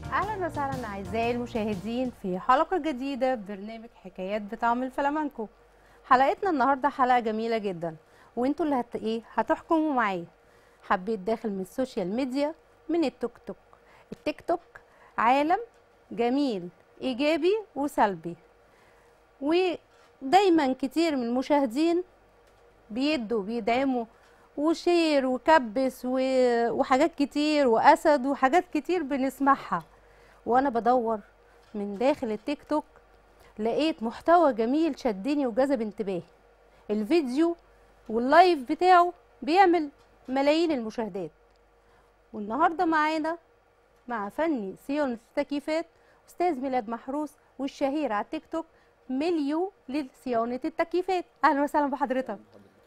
اهلا وسهلا اعزائي المشاهدين في حلقه جديده ببرنامج حكايات بطعم الفلامنكو حلقتنا النهارده حلقه جميله جدا وانتوا اللي هت ايه هتحكموا معايا حبيت داخل من السوشيال ميديا من التيك توك التيك توك عالم جميل ايجابي وسلبي ودايما كتير من المشاهدين بيدوا بيدعموا وشير وكبس و- وحاجات كتير واسد وحاجات كتير بنسمعها وانا بدور من داخل التيك توك لقيت محتوى جميل شدني وجذب انتباهي الفيديو واللايف بتاعه بيعمل ملايين المشاهدات والنهارده معانا مع فني صيانة التكييفات أستاذ ميلاد محروس والشهير على التيك توك مليو لصيانة التكييفات أهلا وسهلا بحضرتك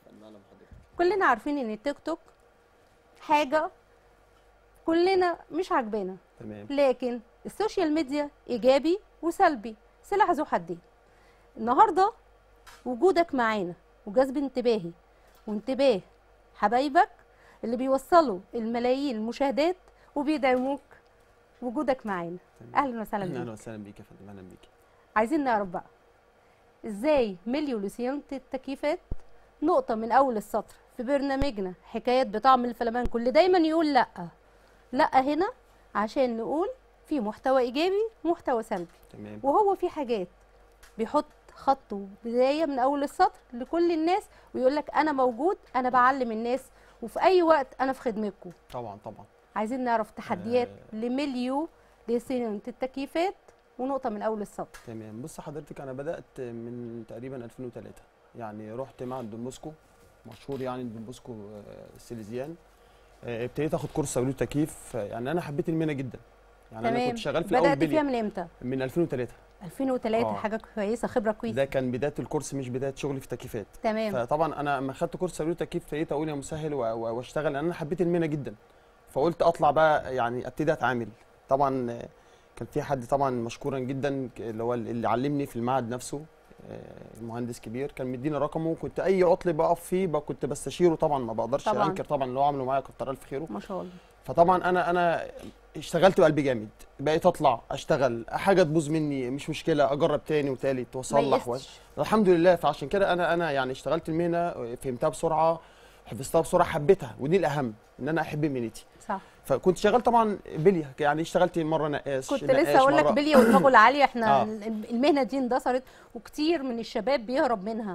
كلنا عارفين إن التيك توك حاجة كلنا مش عاجبانا تمام لكن السوشيال ميديا ايجابي وسلبي سلاح ذو حدين النهارده وجودك معانا وجذب انتباهي وانتباه حبايبك اللي بيوصلوا الملايين المشاهدات وبيدعموك وجودك معانا تمام. اهلا وسهلا اهلا بيك وسهلا بيك يا فندم اهلا بيك عايزين نعرف بقى ازاي مليو لصيانه التكييفات نقطه من اول السطر في برنامجنا حكايات بطعم الفلامنكو اللي دايما يقول لا لا هنا عشان نقول في محتوى ايجابي ومحتوى سلبي تمام وهو في حاجات بيحط خط بدايه من اول السطر لكل الناس ويقول لك انا موجود انا بعلم الناس وفي اي وقت انا في خدمتكم طبعا طبعا عايزين نعرف تحديات آه. لمليو لصيانه التكييفات ونقطه من اول السطر تمام بص حضرتك انا بدات من تقريبا 2003 يعني رحت مع دون بوسكو مشهور يعني دون بوسكو آه، السيليزيان آه، ابتديت اخد كورس توليد تكييف آه، يعني انا حبيت المهنه جدا يعني انا تمام كنت شغال في الاول بدات فيها بلي من امتى من 2003 2003 آه. حاجه كويسه خبره كويسه ده كان بدايه الكورس مش بدايه شغلي في تكييفات تمام فطبعا انا لما خدت كورس توليد تكييف ابتديت اقول يا مسهل و- و- واشتغل لان انا حبيت المهنه جدا فقلت اطلع بقى يعني ابتدي اتعامل طبعا آه، كان في حد طبعا مشكورا جدا ك- اللي هو اللي علمني في المعهد نفسه آه، مهندس كبير كان مديني رقمه كنت اي عطل بقف فيه بقى كنت بستشيره طبعا ما بقدرش طبعاً. انكر طبعا اللي هو عمله معايا كتر الف خيره ما شاء الله فطبعا انا انا اشتغلت بقلبي جامد بقيت اطلع اشتغل حاجه تبوظ مني مش مشكله اجرب تاني وتالت ما واصلح و... يئستش. الحمد لله فعشان كده انا انا يعني اشتغلت المهنه فهمتها بسرعه حفظتها بسرعه حبيتها ودي الاهم ان انا احب مهنتي صح فكنت شغال طبعا بليه يعني اشتغلت مره نقاش كنت نقاش لسه اقول لك مرة- بليه ودماغه العاليه احنا آه. المهنه دي اندثرت وكتير من الشباب بيهرب منها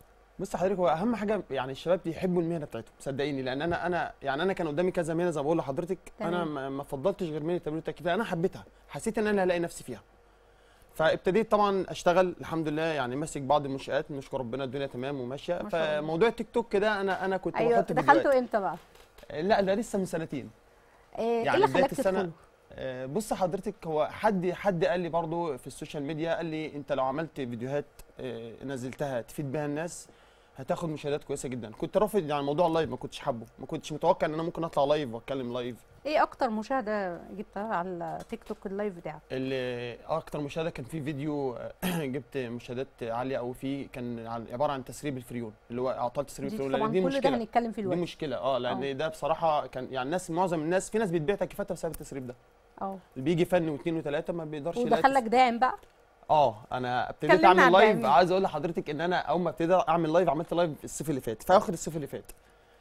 بص حضرتك هو اهم حاجه يعني الشباب يحبوا المهنه بتاعتهم صدقيني لان انا انا يعني انا كان قدامي كذا مهنه زي ما بقول لحضرتك انا تمام. ما ما فضلتش غير مهنه تمرير التكييف انا حبيتها حسيت ان انا هلاقي نفسي فيها فابتديت طبعا اشتغل الحمد لله يعني ماسك بعض المنشات نشكر ربنا الدنيا تمام وماشيه ما شاء الله. فموضوع التيك توك كده انا انا كنت ايوه بحط فيديوهات دخلتوا امتى بقى لا ده لسه من سنتين آه، ايه يعني اللي بدايه خلاك السنه تدخل آه، بص حضرتك هو حد حد قال لي برضو في السوشيال ميديا قال لي انت لو عملت فيديوهات آه، نزلتها تفيد بيها الناس هتاخد مشاهدات كويسه جدا كنت رافض يعني موضوع اللايف ما كنتش حابه ما كنتش متوقع ان انا ممكن اطلع لايف واتكلم لايف ايه اكتر مشاهده جبتها على التيك توك اللايف بتاعك اللي اكتر مشاهده كان في فيديو آه، جبت مشاهدات عاليه قوي فيه كان عن- عباره عن تسريب الفريون اللي هو اعطال تسريب دي الفريون لان طبعا دي كل ده مشكله هنتكلم فيه دي دلوقتي مشكله اه لان آه. ده بصراحه كان يعني الناس معظم الناس في ناس بتبيع تكييفاتها بسبب التسريب ده اه اللي بيجي فن واثنين وثلاثه ما بيقدرش يلاقي ودخل لك داعم بقى اه انا ابتديت كلمنا عن اعمل لايف الداعمين. عايز اقول لحضرتك ان انا اول ما ابتديت اعمل لايف عملت لايف الصيف اللي فات في اخر الصيف اللي فات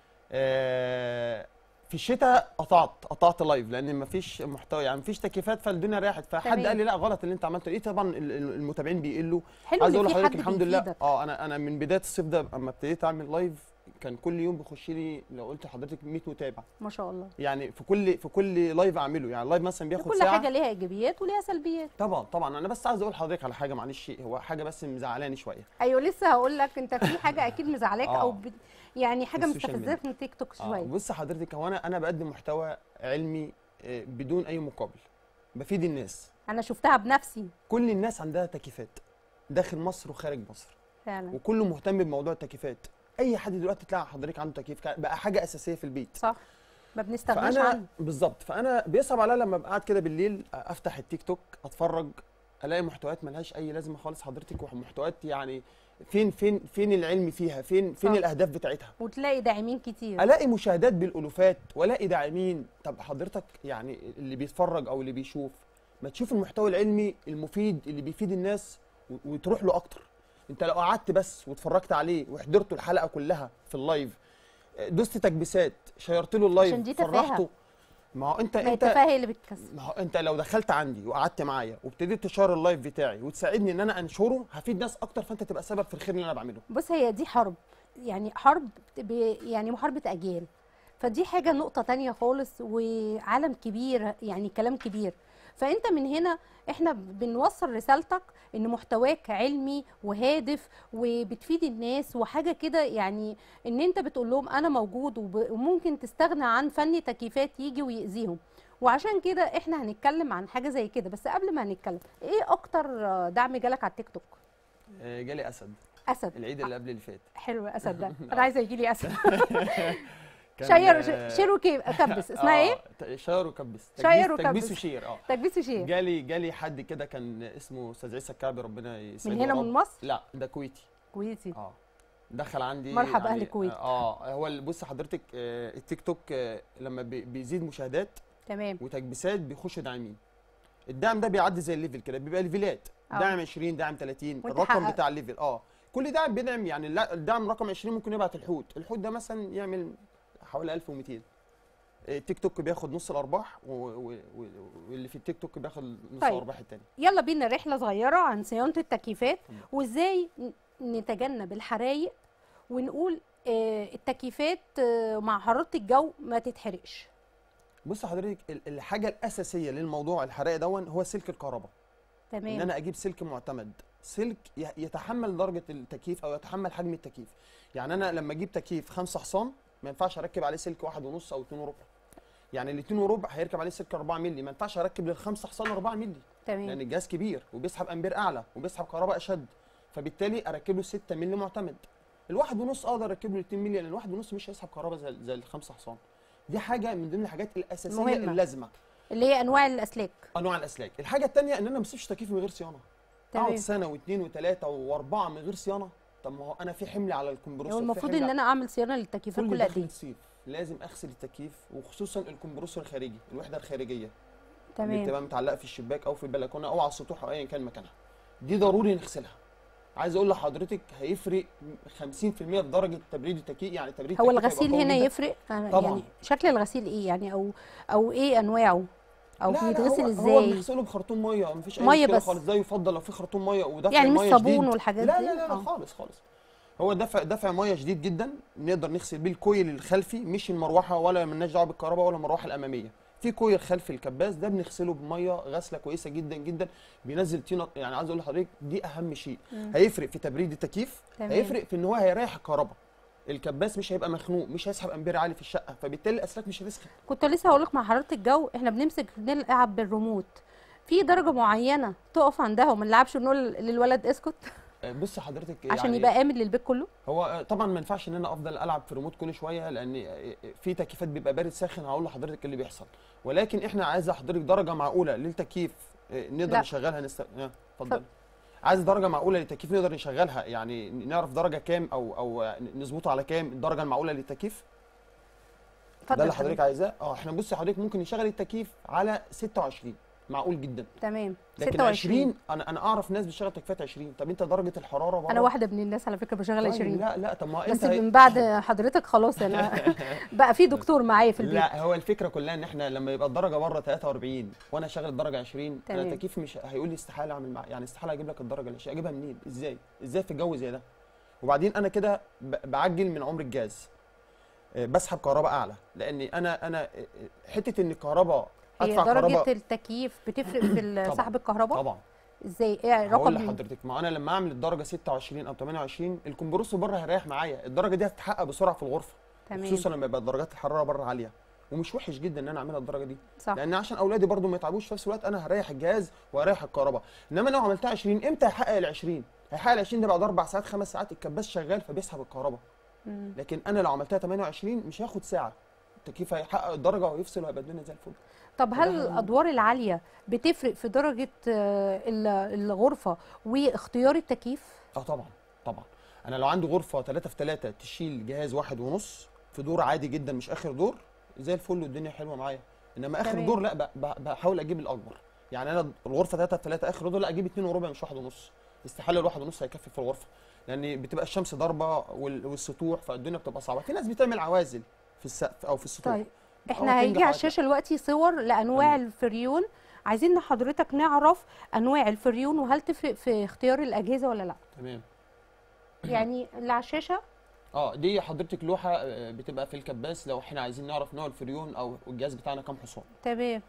آه، في الشتاء قطعت قطعت لايف لان مفيش محتوى يعني مفيش تكييفات فالدنيا راحت فحد تمام. قال لي لا غلط اللي انت عملته ايه طبعا ال- ال- المتابعين بيقلوا حلو عايز ان اقول في لحضرتك حد الحمد لله بيفيدك اه انا انا من بدايه الصيف ده اما ابتديت اعمل لايف كان كل يوم بيخش لي لو قلت لحضرتك 100 متابع ما شاء الله يعني في كل في كل لايف اعمله يعني اللايف مثلا بياخد كل ساعه حاجه ليها ايجابيات وليها سلبيات طبعا طبعا انا بس عايز اقول لحضرتك على حاجه معلش هو حاجه بس مزعلاني شويه ايوه لسه هقول لك انت في حاجه اكيد مزعلاك او آه. بت... يعني حاجه السوشيال مستفزاك من تيك توك آه شويه بص حضرتك هو انا انا بقدم محتوى علمي آه، بدون اي مقابل بفيد الناس انا شفتها بنفسي كل الناس عندها تكييفات داخل مصر وخارج مصر فعلا وكله مهتم بموضوع التكييفات اي حد دلوقتي تلاقي حضرتك عنده تكييف كا- بقى حاجه اساسيه في البيت صح ما بنستغناش فانا عنه بالظبط فانا بيصعب عليا لما ابقى قاعد كده بالليل افتح التيك توك اتفرج الاقي محتويات ملهاش اي لازمه خالص حضرتك ومحتويات يعني فين فين فين العلم فيها فين فين صح. الاهداف بتاعتها وتلاقي داعمين كتير الاقي مشاهدات بالالوفات والاقي داعمين طب حضرتك يعني اللي بيتفرج او اللي بيشوف ما تشوف المحتوى العلمي المفيد اللي بيفيد الناس و- وتروح له اكتر انت لو قعدت بس واتفرجت عليه وحضرته الحلقه كلها في اللايف آه، دوست تكبيسات شيرت له اللايف عشان دي تفاهة. فرحته ما هو انت ما انت التفاهه اللي بتكسب ما هو انت لو دخلت عندي وقعدت معايا وابتديت تشار اللايف بتاعي وتساعدني ان انا انشره هفيد ناس اكتر فانت تبقى سبب في الخير اللي انا بعمله بص هي دي حرب يعني حرب ب- يعني محاربة أجيال فدي حاجة نقطة تانية خالص وعالم كبير يعني كلام كبير فأنت من هنا احنا بنوصل رسالتك ان محتواك علمي وهادف وبتفيد الناس وحاجة كده يعني ان انت بتقول لهم انا موجود وب- وممكن تستغنى عن فني تكييفات يجي ويأذيهم وعشان كده احنا هنتكلم عن حاجة زي كده بس قبل ما هنتكلم ايه اكتر دعم جالك على التيك توك آه، جالي اسد اسد العيد اللي قبل اللي فات حلو اسد ده انا عايزه يجي لي اسد كان، شير آه، ش- شير وكي- كبس اسمها آه، ايه ت- شير وكبس شير تكبيس- تكبيس وكبس. وشير اه تكبيس وشير جالي جالي حد كده كان اسمه استاذ عيسى الكعبي ربنا يسعده من هنا يا من رب. مصر لا ده كويتي كويتي اه دخل عندي مرحبا أهل الكويت. اه هو ال- بص حضرتك آه التيك توك آه لما بي- بيزيد مشاهدات تمام وتكبيسات بيخش داعمين الدعم ده بيعدي زي الليفل كده بيبقى ليفلات آه. دعم 20 دعم 30 وانت الرقم حققت. بتاع الليفل اه كل دعم بيدعم يعني لا- الدعم رقم 20 ممكن يبعت الحوت الحوت ده مثلا يعمل حوالي 1200 التيك توك بياخد نص الارباح و- و- و- واللي في التيك توك بياخد نص طيب. الارباح التاني يلا بينا رحله صغيره عن صيانه التكييفات تمام. وازاي ن- نتجنب الحرايق ونقول آه، التكييفات آه، مع حراره الجو ما تتحرقش بص حضرتك ال- الحاجه الاساسيه للموضوع الحرائق دون هو سلك الكهرباء ان تمام انا اجيب سلك معتمد سلك ي- يتحمل درجه التكييف او يتحمل حجم التكييف يعني انا لما اجيب تكييف خمسة حصان ما ينفعش اركب عليه سلك واحد ونص او اتنين وربع يعني الاتنين وربع هيركب عليه سلك 4 مللي ما ينفعش اركب للخمسة حصان 4 مللي لان تمام الجهاز كبير وبيسحب امبير اعلى وبيسحب كهرباء اشد فبالتالي اركب له 6 مللي معتمد الواحد ونص اقدر اركب له 2 مللي لان الواحد ونص مش هيسحب كهرباء زي زي الخمسة حصان دي حاجه من ضمن الحاجات الاساسيه مهمة. اللازمه اللي هي انواع الاسلاك انواع الاسلاك الحاجه الثانيه ان انا ما اسيبش تكييف من غير صيانه اقعد تمام سنه واثنين وثلاثه واربعه من غير صيانه طب ما هو انا في حمل على الكمبرسور هو في المفروض حمل ان انا اعمل صيانه للتكييفات كل كل قد دخل ايه الصيف لازم اغسل التكييف وخصوصا الكمبرسور الخارجي الوحده الخارجيه اللي تمام بتبقى متعلقه في الشباك او في البلكونه او على السطوح او ايا كان مكانها دي ضروري نغسلها عايز اقول لحضرتك هيفرق 50% في درجه تبريد التكييف يعني تبريد هو التكييف هيبقى الغسيل قوي هنا جداً. يفرق أنا طبعاً. يعني شكل الغسيل ايه يعني او او ايه انواعه او لا لا بيتغسل هو هو ازاي بنغسله بخرطوم ميه مفيش اي مية مشكله بس. خالص ده يفضل لو في خرطوم ميه ودفع يعني مش ميه صابون شديد. والحاجات لا دي؟ لا لا, لا آه. خالص خالص هو دفع دفع ميه شديد جدا نقدر نغسل بيه الكويل الخلفي مش المروحه ولا مالناش دعوه بالكهرباء ولا المروحه الاماميه في كويل خلفي الكباس ده بنغسله بميه غسله كويسه جدا جدا بينزل طينه يعني عايز اقول لحضرتك دي اهم شيء مم. هيفرق في تبريد التكييف تمام. هيفرق في ان هو هيريح الكهرباء الكباس مش هيبقى مخنوق مش هيسحب امبير عالي في الشقه فبالتالي الاسلاك مش هتسخن كنت لسه هقول لك مع حراره الجو احنا بنمسك نلعب بالريموت في درجه معينه تقف عندها وما نلعبش ونقول للولد اسكت آه، بص حضرتك عشان يعني يبقى امن للبيت كله هو آه، طبعا ما ينفعش ان انا افضل العب في ريموت كل شويه لان آه، في تكييفات بيبقى بارد ساخن هقول لحضرتك اللي بيحصل ولكن احنا عايز حضرتك درجه معقوله للتكييف آه، نقدر لا. نشغلها نست... آه، اتفضل اتفضل. عايز درجه معقوله للتكييف نقدر نشغلها يعني نعرف درجه كام او او آه، نظبطه على كام الدرجه المعقوله للتكييف ده اللي يا حضرتك حبيبي. عايزاه اه احنا بصي حضرتك ممكن نشغل التكييف على 26 معقول جدا تمام لكن 26 20 انا انا اعرف ناس بتشغل تكييفات 20 طب انت درجه الحراره بره انا واحده من الناس على فكره بشغل طيب 20 لا لا طب ما بس انت من بعد حضرتك خلاص انا بقى في دكتور معايا في البيت لا هو الفكره كلها ان احنا لما يبقى الدرجه بره 43 وانا شغال الدرجه 20 تمام. انا التكييف مش هيقول لي استحاله اعمل مع يعني استحاله اجيب لك الدرجه اللي اجيبها منين ازاي ازاي في الجو زي ده وبعدين انا كده ب- بعجل من عمر الجهاز آه، بسحب كهرباء اعلى لان انا انا آه، آه، حته ان الكهرباء هي ادفع درجه كهرباء التكييف بتفرق في ال- طبعاً. سحب الكهرباء طبعا ازاي ايه هقول رقم لحضرتك ما انا لما اعمل الدرجه 26 او 28 الكمبرسور بره هيريح معايا الدرجه دي هتتحقق بسرعه في الغرفه تمام خصوصا لما يبقى درجات الحراره بره عاليه ومش وحش جدا ان انا اعملها الدرجه دي صح لان عشان اولادي برضو ما يتعبوش في نفس الوقت انا هريح الجهاز وهريح الكهرباء انما لو عملتها 20 امتى هيحقق ال 20 هيحقق ال 20 ده بعد اربع ساعات خمس ساعات الكباس شغال فبيسحب الكهرباء مم. لكن انا لو عملتها 28 مش هياخد ساعه التكييف هيحقق الدرجه وهيفصل وهيبقى الدنيا زي الفل طب هل فده- الادوار العاليه بتفرق في درجه آه، ال- الغرفه واختيار التكييف اه طبعا طبعا انا لو عندي غرفه 3 في 3 تشيل جهاز واحد ونص في دور عادي جدا مش اخر دور زي الفل والدنيا حلوه معايا انما اخر تمام. دور لا ب- ب- بحاول اجيب الاكبر يعني انا الغرفه 3 في 3 اخر اوضه لا اجيب 2 وربع مش واحد ونص استحاله الواحد ونص هيكفي في الغرفه لان بتبقى الشمس ضاربه وال- والسطوح فالدنيا بتبقى صعبه في ناس بتعمل عوازل في السقف او في السطوح طيب أه، احنا هيجي تنجح على عادي. الشاشه دلوقتي صور لانواع الفريون عايزين إن حضرتك نعرف انواع الفريون وهل تفرق في اختيار الاجهزه ولا لا تمام يعني اللي على الشاشه اه دي حضرتك لوحه آه، بتبقى في الكباس لو احنا عايزين نعرف نوع الفريون او الجهاز بتاعنا كام حصان تمام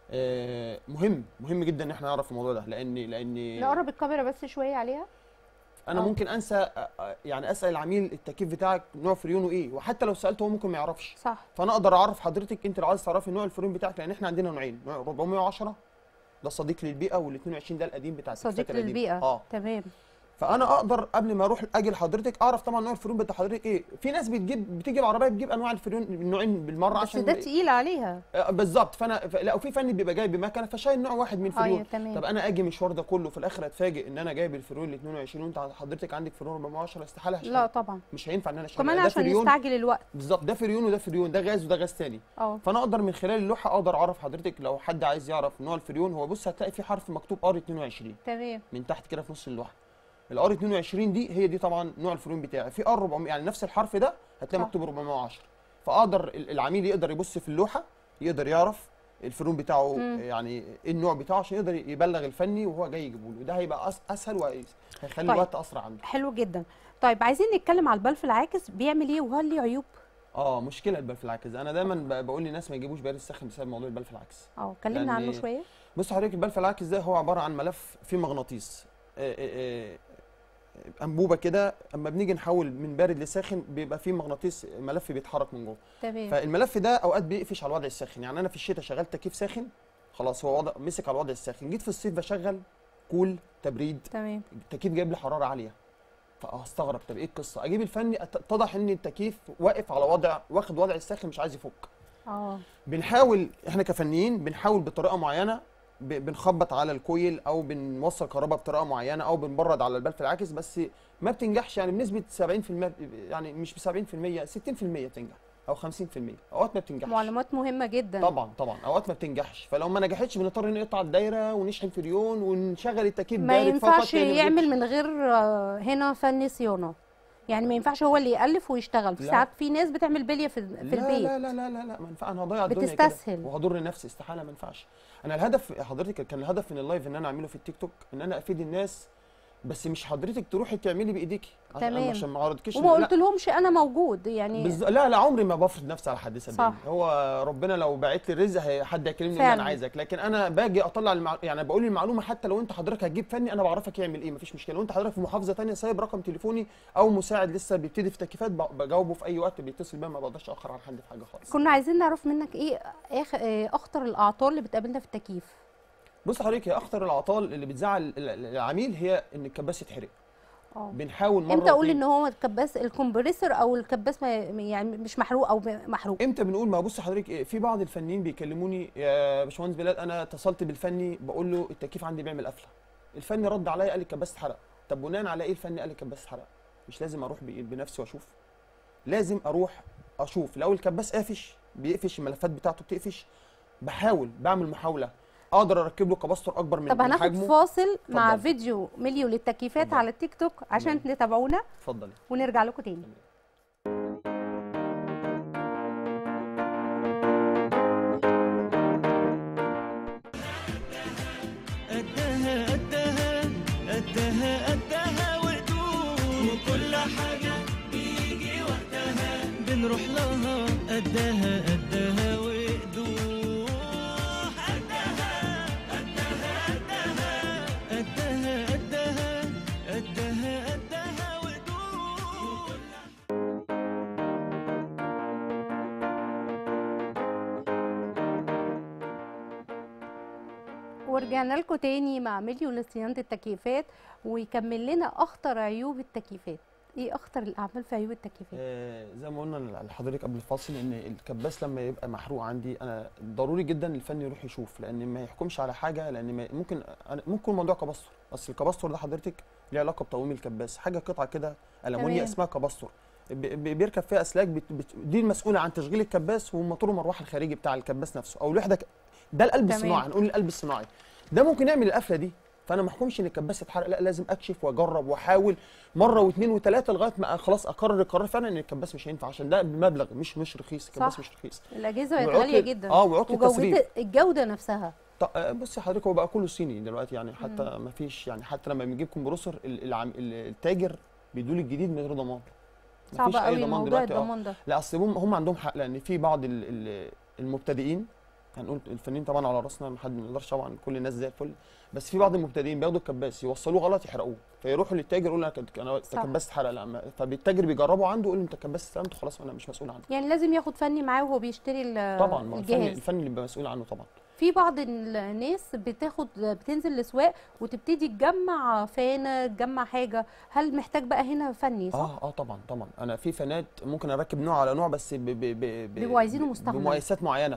آه، مهم مهم جدا ان احنا نعرف الموضوع ده لان لان نقرب الكاميرا بس شويه عليها انا آه. ممكن انسى آه، آه، يعني اسال العميل التكييف بتاعك نوع فريونه ايه وحتى لو سالته هو ممكن ما يعرفش صح فانا اقدر اعرف حضرتك انت لو عايز تعرفي نوع الفريون بتاعك لان احنا عندنا نوعين نوع 410 ده صديق للبيئه وال 22 ده القديم بتاع صديق التكييفات القديمة. للبيئه اه تمام فانا اقدر قبل ما اروح اجي لحضرتك اعرف طبعا نوع الفريون بتاع حضرتك ايه في ناس بتجيب بتيجي العربيه بتجيب انواع الفريون النوعين بالمره بس عشان ده تقيل عليها آه، بالظبط فانا ف- لا وفي فني بيبقى جايب بمكنه فشايل نوع واحد من ايوه الفريون تمام طب انا اجي المشوار ده كله في الاخر اتفاجئ ان انا جايب الفريون ال 22 وانت حضرتك عندك فريون 410 استحاله هشتغل. لا طبعا مش هينفع ان انا اشتغل كمان ده عشان فريون نستعجل الوقت بالظبط ده فريون وده فريون ده غاز وده غاز تاني اه فانا اقدر من خلال اللوحه اقدر اعرف حضرتك لو حد عايز يعرف نوع الفريون هو بص هتلاقي في حرف مكتوب ار 22 تمام من تحت كده في نص اللوحه الار 22 دي هي دي طبعا نوع الفريون بتاعي في ار 400 يعني نفس الحرف ده هتلاقي صح. مكتوب 410 فاقدر ال- العميل يقدر يبص في اللوحه يقدر يعرف الفريون بتاعه مم. يعني ايه النوع بتاعه عشان يقدر يبلغ الفني وهو جاي يجيبه له ده هيبقى أس- اسهل وهيخلي طيب. الوقت اسرع عنده حلو جدا طيب عايزين نتكلم على البلف العاكس بيعمل ايه وهل ليه عيوب اه مشكله البلف العكس انا دايما ب- بقول للناس ما يجيبوش بارد الساخن بسبب موضوع البلف العكس اه اتكلمنا عنه لأن- شويه بص حضرتك البلف العكس ده هو عباره عن ملف فيه مغناطيس آه، آه، آه، انبوبه كده اما بنيجي نحول من بارد لساخن بيبقى فيه مغناطيس ملف بيتحرك من جوه تمام فالملف ده اوقات بيقفش على الوضع الساخن يعني انا في الشتاء شغلت تكييف ساخن خلاص هو وضع مسك على الوضع الساخن جيت في الصيف بشغل كول تبريد تمام التكييف جايب لي حراره عاليه فاستغرب طب ايه القصه اجيب الفني أت- اتضح ان التكييف واقف على وضع واخد وضع الساخن مش عايز يفك اه بنحاول احنا كفنيين بنحاول بطريقه معينه ب- بنخبط على الكويل او بنوصل كهرباء بطريقه معينه او بنبرد على البلف العاكس بس ما بتنجحش يعني بنسبه 70% يعني مش ب 70% 60% بتنجح او 50% اوقات ما بتنجحش معلومات مهمه جدا طبعا طبعا اوقات ما بتنجحش فلو ما نجحتش بنضطر نقطع الدايره ونشحن فريون ونشغل التكييف ما بارد فقط ينفعش لأن ما يعمل بيجيبش. من غير آه، هنا فني صيانه يعني ما ينفعش هو اللي يالف ويشتغل في لا. ساعات في ناس بتعمل بليه في, في لا البيت لا لا لا لا لا ما ينفع انا هضيع الدنيا كده بتستسهل. وهضر نفسي استحاله ما ينفعش انا الهدف حضرتك كان الهدف من اللايف ان انا اعمله في التيك توك ان انا افيد الناس بس مش حضرتك تروحي تعملي بايديكي عشان تمام. عشان ما عرضكيش وما قلت لهمش انا موجود يعني بز... لا لا عمري ما بفرض نفسي على حد صدقني صح. هو ربنا لو باعت لي الرزق هي- حد هيكلمني يقول لي فعلا. انا عايزك لكن انا باجي اطلع المع... يعني بقول المعلومه حتى لو انت حضرتك هتجيب فني انا بعرفك يعمل ايه مفيش مشكله وانت حضرتك في محافظه ثانيه سايب رقم تليفوني او مساعد لسه بيبتدي في تكييفات ب- بجاوبه في اي وقت بيتصل بيا ما بقدرش اخر على حد في حاجه خالص كنا عايزين نعرف منك ايه آخ... آه، اخطر الاعطال اللي بتقابلنا في التكييف بص حضرتك هي اخطر العطال اللي بتزعل ال- ال- العميل هي ان الكباس يتحرق اه بنحاول مره امتى اقول واتنين- ان هو الكباس الكمبريسور او الكباس ما يعني مش محروق او محروق امتى بنقول ما بص حضرتك إيه، في بعض الفنيين بيكلموني يا باشمهندس بلال انا اتصلت بالفني بقول له التكييف عندي بيعمل قفله الفني رد عليا قال لي الكباس اتحرق طب بناء على ايه الفني قال لي الكباس اتحرق مش لازم اروح ب- بنفسي واشوف لازم اروح اشوف لو الكباس قافش بيقفش الملفات بتاعته بتقفش بحاول بعمل محاوله اقدر اركب له كباستور اكبر من طب من هناخد حجمه فاصل مع اتفضل. فيديو مليو للتكييفات اتفضل. على التيك توك عشان تمام. تتابعونا اتفضلي ونرجع لكم تاني قدها قدها قدها قدها وقدود وكل حاجة بيجي وقتها بنروح لها قدها قدها وقدود قدها قدها قدها قدها قدها قدها قدها وقدود ورجعنا لكم تاني مع مليو لصيانه التكييفات ويكمل لنا اخطر عيوب التكييفات ايه اخطر الاعمال في عيوب التكييفات آه، زي ما قلنا لحضرتك قبل الفاصل ان الكباس لما يبقى محروق عندي انا ضروري جدا الفني يروح يشوف لان ما يحكمش على حاجه لان ما ممكن أنا ممكن موضوع كباستور بس الكباستور ده حضرتك ليه علاقه بتقويم الكباس حاجه قطعه كده المونيا تمام. اسمها كباستور ب- ب- بيركب فيها اسلاك بت... بت... دي المسؤوله عن تشغيل الكباس وموتور المروحه الخارجي بتاع الكباس نفسه او الوحده ك... ده القلب تمام. الصناعي هنقول القلب الصناعي ده ممكن يعمل القفله دي فانا ما احكمش ان الكباس اتحرق لا لازم اكشف واجرب واحاول مره واثنين وثلاثه لغايه ما خلاص اقرر القرار فعلا ان الكباس مش هينفع عشان ده بمبلغ مش مش رخيص الكباس صح. مش رخيص الاجهزه بقت وعطل- غاليه جدا اه وعطل التسريب وجوده الجوده نفسها طب آه، بصي حضرتك هو بقى كله صيني دلوقتي يعني حتى ما فيش يعني حتى لما بنجيب كمبروسر ال- العم- ال- التاجر بيدوا لي الجديد من غير ضمان صعب مفيش أي قوي ضمان موضوع دلوقتي، آه. الضمان ده لا اصل هم هم عندهم حق لان في بعض ال- ال- المبتدئين هنقول الفنانين طبعا على راسنا ما حد ما نقدرش طبعا كل الناس زي الفل بس في بعض المبتدئين بياخدوا الكباس يوصلوه غلط يحرقوه فيروحوا للتاجر يقولوا انا كنت- انا صح. الكباس اتحرق لا ما- فالتاجر بيجربه عنده يقول له انت الكباس استلمته خلاص وانا مش مسؤول عنه يعني لازم ياخد فني معاه وهو بيشتري ال- طبعا ما هو الفني الجهاز الفني اللي بيبقى مسؤول عنه طبعا في بعض الناس بتاخد بتنزل الاسواق وتبتدي تجمع فانه تجمع حاجه هل محتاج بقى هنا فني صح اه اه طبعا طبعا انا في فنات ممكن اركب نوع على نوع بس ب ب ب ب بيبقوا عايزينه ب- مستعمل. بمقايسات معينه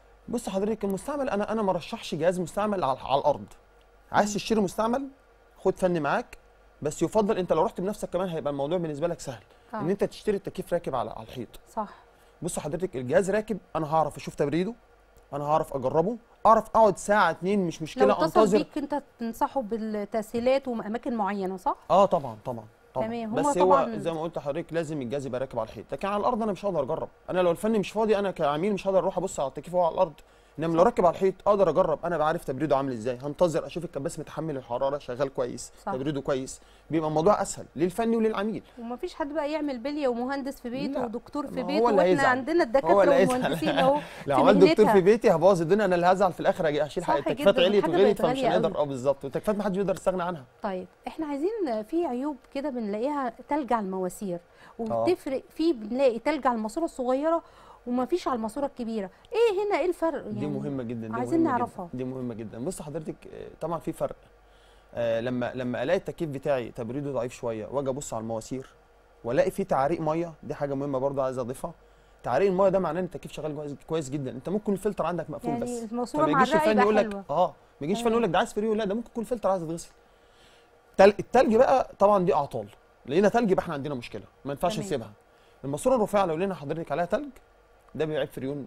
بص حضرتك المستعمل انا انا ما رشحش جهاز مستعمل على, على الارض عايز تشتري مستعمل خد فني معاك بس يفضل انت لو رحت بنفسك كمان هيبقى الموضوع بالنسبه لك سهل آه. ان انت تشتري التكييف راكب على على الحيط صح بص حضرتك الجهاز راكب انا هعرف اشوف تبريده انا هعرف اجربه اعرف اقعد ساعه اتنين مش لو مشكله اتصل انتظر بيك انت تنصحه بالتسهيلات واماكن معينه صح اه طبعا طبعا طبعا تمام، هما بس هو طبعاً- زي ما قلت لحضرتك لازم الجهاز يبقى راكب على الحيط لكن على الارض انا مش هقدر اجرب انا لو الفني مش فاضي انا كعميل مش هقدر اروح ابص على التكييف وهو على الارض انما لو راكب على الحيط اقدر اجرب انا بعرف تبريده عامل ازاي هنتظر اشوف الكباس متحمل الحراره شغال كويس صح. تبريده كويس بيبقى الموضوع اسهل للفني وللعميل ومفيش حد بقى يعمل بليه ومهندس في بيته لا، ودكتور في ما هو بيته اللي واحنا هيزعل. عندنا هو الدكاتره اللي هيزعل. والمهندسين اهو لو في عملت دكتور مهنتها. في بيتي هبوظ الدنيا انا اللي هزعل في الاخر اجي اشيل صح حق التكييفات جداً، عليت والحاجة وغليت بقت فمش غالية هنقدر قوي. اه بالظبط والتكييفات ما حدش بيقدر يستغنى عنها طيب احنا عايزين في عيوب كده بنلاقيها تلج على المواسير وبتفرق في بنلاقي تلج على الماسوره الصغيره ومفيش على الماسوره الكبيره ايه هنا ايه الفرق دي مهمه جدا دي عايزين مهمة نعرفها. جدا. دي مهمه جدا بص حضرتك آه، طبعا في فرق آه، لما لما الاقي التكييف بتاعي تبريده ضعيف شويه واجي ابص على المواسير والاقي فيه تعاريق ميه دي حاجه مهمه برضه عايز اضيفها تعاريق الميه ده معناه ان التكييف شغال كويس- كويس جدا انت ممكن الفلتر عندك مقفول يعني بس الماسوره فما مع يجيش الرق الفني يبقى يقول لك حلوه اه ما يجيش فني تمام. يقول لك ده عايز فريون لا ده ممكن يكون الفلتر عايز يتغسل تل... التلج بقى طبعا دي اعطال لقينا تلج يبقى احنا عندنا مشكله ما ينفعش تمام. نسيبها الماسوره الرفيعه لو لقينا حضرتك عليها تلج ده بيبقى عيب فريون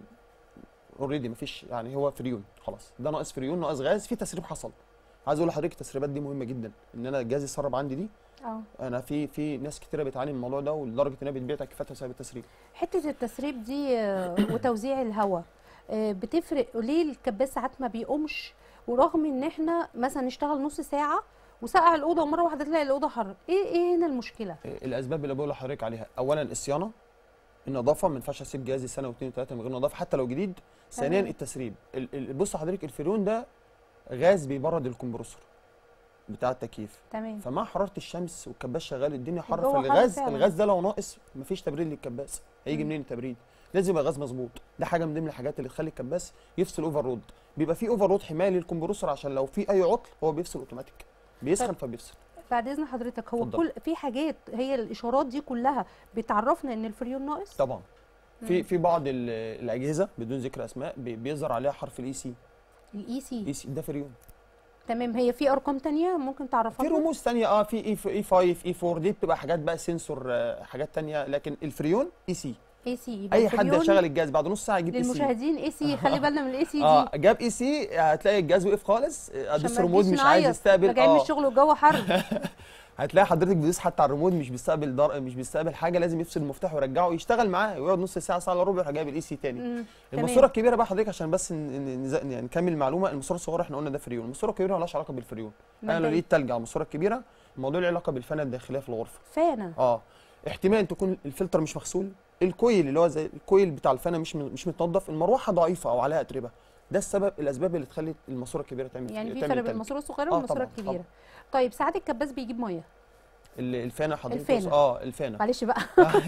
اوريدي مفيش يعني هو فريون خلاص ده ناقص فريون ناقص غاز في تسريب حصل عايز اقول لحضرتك التسريبات دي مهمه جدا ان انا الجهاز يسرب عندي دي اه انا في في ناس كتيره بتعاني من الموضوع ده ولدرجه انها بتبيع تكييفاتها بسبب التسريب حته التسريب دي آه، وتوزيع الهواء آه، بتفرق ليه الكباس ساعات ما بيقومش ورغم ان احنا مثلا نشتغل نص ساعه وسقع الاوضه ومره واحده تلاقي الاوضه حر ايه ايه هنا المشكله إيه الاسباب اللي بقول لحضرتك عليها اولا الصيانه النظافه ما ينفعش اسيب جهازي سنه واثنين وثلاثه من غير نظافه حتى لو جديد ثانيا تمام. التسريب ال- ال- بص حضرتك الفريون ده غاز بيبرد الكمبرسور بتاع التكييف تمام فمع حراره الشمس والكباس شغال الدنيا حر الجو حر فالغاز فعلاً. الغاز ده لو ناقص مفيش تبريد للكباس هيجي مم. منين التبريد لازم يبقى غاز مظبوط ده حاجه من ضمن الحاجات اللي تخلي الكباس يفصل اوفر رود بيبقى في اوفر رود حمايه للكمبرسور عشان لو في اي عطل هو بيفصل اوتوماتيك بيسخن فبيفصل بعد اذن حضرتك هو اتفضل. كل في حاجات هي الاشارات دي كلها بتعرفنا ان الفريون ناقص طبعا في مم. في بعض ال- الاجهزه بدون ذكر اسماء بي- بيظهر عليها حرف الاي سي الاي سي اي سي ده فريون تمام هي في ارقام تانية ممكن تعرفها في لنا؟ رموز ثانيه اه في اي اي 5 اي 4 دي بتبقى حاجات بقى سنسور آه، حاجات ثانيه لكن الفريون اي سي اي سي يبقى اي حد الفريون يشغل الجهاز بعد نص ساعه يجيب اي سي للمشاهدين اي سي خلي بالنا من الاي سي دي اه جاب اي سي هتلاقي الجهاز وقف خالص آه، عشان ادوس ما ريموت نجيش مش عايز نعيط. يستقبل راجعين من اه الشغل والجو حر هتلاقي حضرتك بيدوس حتى على الريموت مش بيستقبل در... مش بيستقبل حاجه لازم يفصل المفتاح ويرجعه يشتغل معاه ويقعد نص ساعه ساعه الا ربع يروح جايب الاي سي تاني مم، الماسوره تمام. الكبيره بقى حضرتك عشان بس ن- ن- نز- يعني نكمل المعلومه الماسوره الصغيره احنا قلنا ده فريون الماسوره الكبيره مالهاش علاقه بالفريون انا لو مبدئياً. لقيت تلج على الماسوره الكبيره الموضوع له علاقه بالفانه الداخليه في الغرفه فعلا اه احتمال تكون الفلتر مش مغسول الكويل اللي هو زي الكويل بتاع الفانه مش م- مش متنضف المروحه ضعيفه او عليها اتربه ده السبب الاسباب اللي تخلي الماسوره الكبيره تعمل يعني في تعمل فرق بين تلج. الماسوره الصغيره آه، والماسوره طبعاً، الكبيره طبعاً. طيب ساعات الكباس بيجيب ميه ال- الفانه حضرتك الفانة. اه الفانه معلش بقى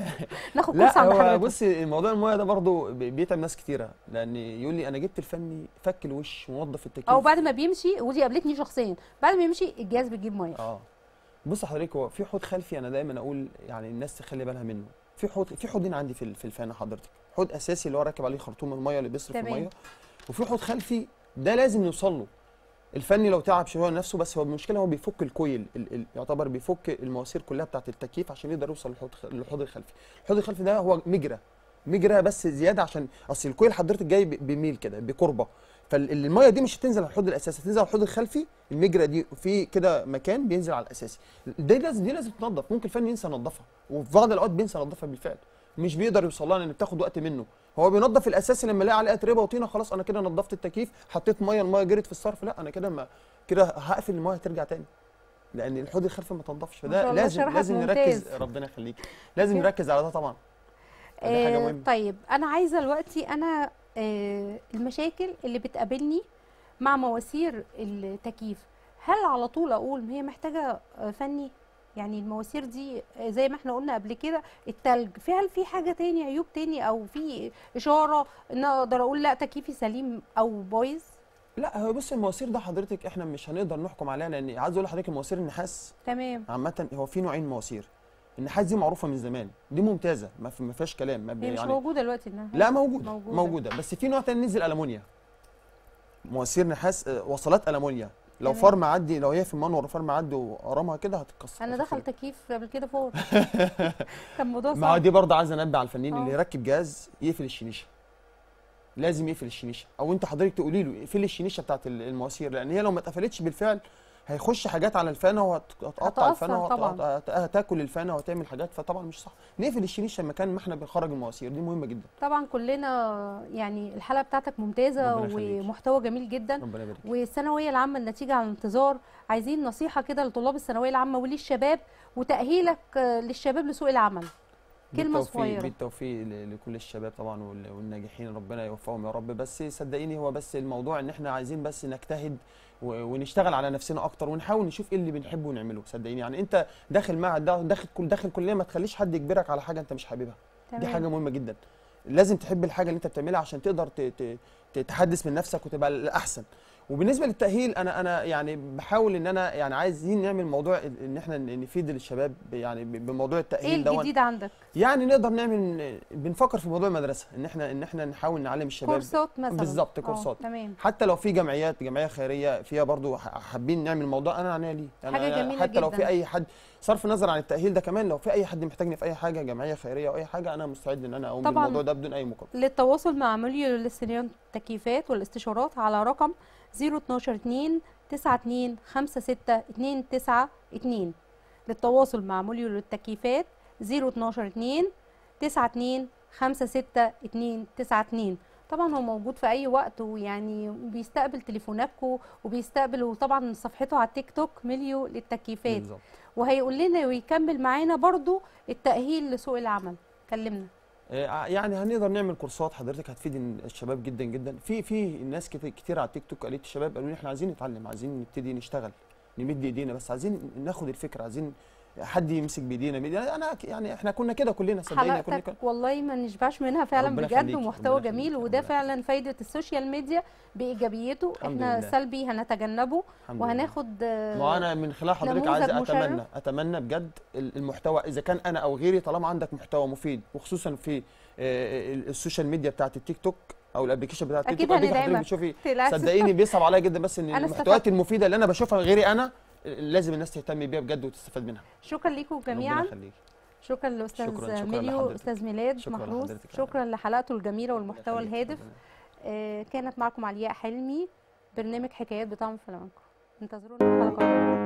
ناخد لا كورس عند هو حضرتك بصي موضوع المايه ده برضه بي- بيتعب ناس كتيره لان يقول لي انا جبت الفني فك الوش ونظف التكييف او بعد ما بيمشي ودي قابلتني شخصيا بعد ما يمشي الجهاز بيجيب ميه اه بص حضرتك هو في حوض خلفي انا دايما اقول يعني الناس تخلي بالها منه في حوض في حوضين عندي في ال- في الفانه حضرتك حوض اساسي اللي هو راكب عليه خرطوم الميه اللي بيصرف تمام. الميه وفي حوض خلفي ده لازم نوصل له الفني لو تعب شويه نفسه بس هو المشكله هو بيفك الكويل ال ال يعتبر بيفك المواسير كلها بتاعه التكييف عشان يقدر يوصل للحوض خ- للحوض الخلفي الحوض الخلفي ده هو مجرى مجرى بس زياده عشان اصل الكويل حضرتك جاي ب- بميل كده بقربه فالميه دي مش هتنزل على الحوض الاساسي هتنزل على الحوض الخلفي المجرى دي في كده مكان بينزل على الاساسي دي لازم دي لازم تنظف ممكن الفني ينسى ينظفها وفي بعض الاوقات بينسى ينظفها بالفعل مش بيقدر يوصل لها لان بتاخد وقت منه هو بينظف الاساسي لما يلاقي عليه اتربه وطينه خلاص انا كده نظفت التكييف حطيت ميه الميه جرت في الصرف لا انا كده ما كده هقفل الميه ترجع تاني لان الحوض الخلفي ما تنضفش ما شاء فده الله لازم شرحك لازم ممتاز. نركز ربنا يخليك لازم نركز على ده طبعا دي حاجه آه، مهمه طيب انا عايزه دلوقتي انا آه، المشاكل اللي بتقابلني مع مواسير التكييف هل على طول اقول ما هي محتاجه آه، فني يعني المواسير دي آه، زي ما احنا قلنا قبل كده التلج في هل في حاجه تاني عيوب تاني او في اشاره ان اقدر اقول لا تكييفي سليم او بايظ لا هو بص المواسير ده حضرتك احنا مش هنقدر نحكم عليها لان عايز اقول لحضرتك المواسير النحاس تمام عامه هو في نوعين مواسير النحاس دي معروفه من زمان دي ممتازه ما في- ما فيهاش كلام ما بي- هي مش يعني موجوده دلوقتي انها لا موجوده موجودة. موجوده, موجودة. بس في نوع تاني نزل المونيا مواسير نحاس آه، وصلات المونيا لو تمام. فار معدي لو هي في المنور فار معدي وقرمها كده هتتكسر انا دخل تكييف قبل كده فوق كان موضوع ما هو صعب دي برضه عايز انبه على الفنانين آه. اللي يركب جهاز يقفل الشنيشه لازم يقفل الشنيشه او انت حضرتك تقولي له اقفلي الشنيشه بتاعت ال- المواسير لان هي لو ما اتقفلتش بالفعل هيخش حاجات على الفانه وهتقطع هتأثر الفانه طبعاً. وهتاكل الفانه وهتعمل حاجات فطبعا مش صح نقفل الشنيشه مكان ما احنا بنخرج المواسير دي مهمه جدا طبعا كلنا يعني الحلقه بتاعتك ممتازه ربنا يخليك. ومحتوى جميل جدا ربنا يبارك فيك. والثانويه العامه النتيجه على الانتظار عايزين نصيحه كده لطلاب الثانويه العامه وللشباب وتاهيلك آه، للشباب لسوق العمل كلمة بالتوفيق صغيرة. بالتوفيق ل- لكل الشباب طبعا وال- والناجحين ربنا يوفقهم يا رب بس صدقيني هو بس الموضوع ان احنا عايزين بس نجتهد و- ونشتغل على نفسنا اكتر ونحاول نشوف ايه اللي بنحبه ونعمله صدقيني يعني انت داخل معهد دا- داخل كل داخل كليه ما تخليش حد يجبرك على حاجه انت مش حاببها دي تمام. حاجه مهمه جدا لازم تحب الحاجه اللي انت بتعملها عشان تقدر ت- ت- ت- تحدث من نفسك وتبقى الاحسن وبالنسبه للتاهيل انا انا يعني بحاول ان انا يعني عايزين نعمل موضوع ال- ان احنا ن- نفيد الشباب ب- يعني ب- بموضوع ايه التاهيل دون الجديد عندك يعني نقدر نعمل بنفكر في موضوع المدرسه ان احنا ان احنا نحاول نعلم الشباب كورسات مثلا بالظبط آه، كورسات تمام حتى لو في جمعيات جمعيه خيريه فيها برضو ح- حابين نعمل موضوع انا عنيا ليه أنا حاجة أنا جميلة حتى لو جداً. في اي حد صرف النظر عن التاهيل ده كمان لو في اي حد محتاجني في اي حاجه جمعيه خيريه او اي حاجه انا مستعد ان انا اقوم طبعاً. بالموضوع ده بدون اي مقابل للتواصل مع مليو للصيانة التكييفات والاستشارات على رقم 012 2 92 56 292 للتواصل مع مليو للتكييفات 012 2 92 56 292 طبعا هو موجود في اي وقت ويعني بيستقبل تليفوناتكم وبيستقبل وطبعا صفحته على التيك توك مليو للتكييفات بالظبط وهيقول لنا ويكمل معانا برضو التأهيل لسوق العمل كلمنا آه، يعني هنقدر نعمل كورسات حضرتك هتفيد الشباب جدا جدا في في ناس كتير, كتير على التيك توك قالت الشباب قالوا لي احنا عايزين نتعلم عايزين نبتدي نشتغل نمد ايدينا بس عايزين ناخد الفكره عايزين حد يمسك بايدينا بايدينا. انا يعني احنا كنا كده كلنا صدقني كنا حلقتك والله ما نشبعش منها فعلا ربنا بجد يخليكي، ومحتوى ربنا جميل يخليكي، وده ربنا فعلا فايدة السوشيال ميديا بإيجابيته الحمد احنا لله. سلبي هنتجنبه الحمد لله. وهناخد آه، ما انا من خلال حضرتك نموذج عايز مشرف. اتمنى اتمنى بجد ال- المحتوى اذا كان انا او غيري طالما عندك محتوى مفيد وخصوصا في آه، ال- السوشيال ميديا بتاعت التيك توك او الابلكيشن بتاع التيك أكيد توك أديك حضرتك هندعمك. بتشوفي تقلقش. صدقيني بيصعب عليا جدا بس ان أنا المحتويات استفدت. المفيده اللي انا بشوفها غيري انا لازم الناس تهتم بيها بجد وتستفاد منها شكرا ليكم ربنا جميعا يخليك شكرا للاستاذ شكراً- شكراً ميليو لحضرتك. استاذ ميلاد شكراً محروس لحضرتك يا شكرا لحلقته الجميله ربنا والمحتوى يخليك. الهادف ربنا- آه، كانت معكم علياء حلمي برنامج حكايات بطعم فلامنكو انتظرونا في الحلقه القادمة.